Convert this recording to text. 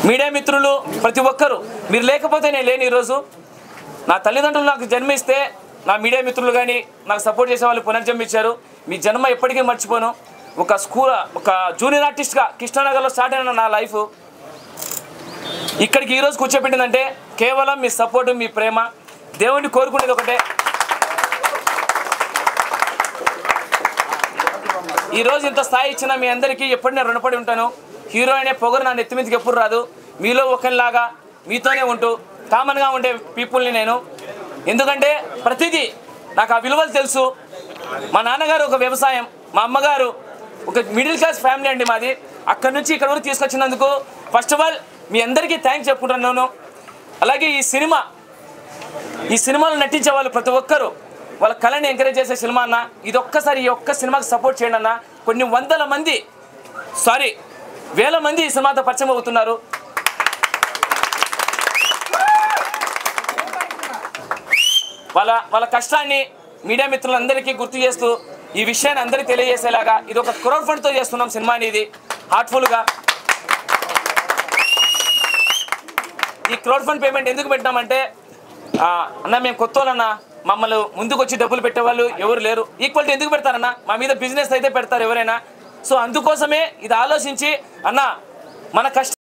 media మిత్రులు ప్రతి ఒక్కరూ మీరు లేకపోతే నేను లేని ఈరోజు నా తల్లిదండ్రులు నాకు జన్మిస్తే నా మీడియా మిత్రులు కానీ నాకు సపోర్ట్ చేసే వాళ్ళు పునర్జన్మించారు మీ జన్మ ఎప్పటికీ మర్చిపోను ఒక స్కూల్ ఒక జూనియర్ ఆర్టిస్ట్గా కృష్ణానగర్లో స్టార్ట్ అయిన నా లైఫ్ ఇక్కడికి ఈరోజు కూర్చోబెట్టిందంటే కేవలం మీ సపోర్టు మీ ప్రేమ దేవుడిని కోరుకునేది ఒకటే ఈ రోజు ఇంత స్థాయి ఇచ్చిన మీ అందరికీ ఎప్పుడు నేను రుణపడి ఉంటాను హీరో అనే పొగరు నా నెత్తి మీదకి ఎప్పుడు రాదు మీలో ఒకరిలాగా మీతోనే ఉంటూ కామన్గా ఉండే పీపుల్ని నేను ఎందుకంటే ప్రతిదీ నాకు ఆ విలువలు తెలుసు మా నాన్నగారు ఒక వ్యవసాయం మా అమ్మగారు ఒక మిడిల్ క్లాస్ ఫ్యామిలీ అండి మాది అక్కడి నుంచి ఇక్కడ వరకు తీసుకొచ్చినందుకు ఫస్ట్ ఆఫ్ ఆల్ మీ అందరికీ థ్యాంక్స్ చెప్పుకుంటున్నాను అలాగే ఈ సినిమా ఈ సినిమాలో నటించే వాళ్ళు ప్రతి ఒక్కరూ వాళ్ళ కళని ఎంకరేజ్ చేసే సినిమా అన్న ఇది ఒక్కసారి ఈ ఒక్క సినిమాకి సపోర్ట్ చేయండి అన్న కొన్ని వందల మంది సారీ వేల మంది ఈ సినిమాతో పరిచయం అవుతున్నారు వాళ్ళ వాళ్ళ కష్టాన్ని మీడియా మిత్రులందరికీ గుర్తు చేస్తూ ఈ విషయాన్ని అందరికీ తెలియజేసేలాగా ఇది ఒక క్రౌడ్ ఫండ్తో చేస్తున్నాం సినిమాని ఇది హార్ట్ఫుల్గా ఈ క్రౌడ్ ఫండ్ పేమెంట్ ఎందుకు పెట్టినామంటే ఆ, అన్న మేము కొత్త వాళ్ళన్న మమ్మల్ని ముందుకు వచ్చి డబ్బులు పెట్టేవాళ్ళు ఎవరు లేరు ఈక్వాలిటీ ఎందుకు పెడతారన్న మా మీద బిజినెస్ అయితే పెడతారు ఎవరైనా సో అందుకోసమే ఇది ఆలోచించి అన్న మన కష్టం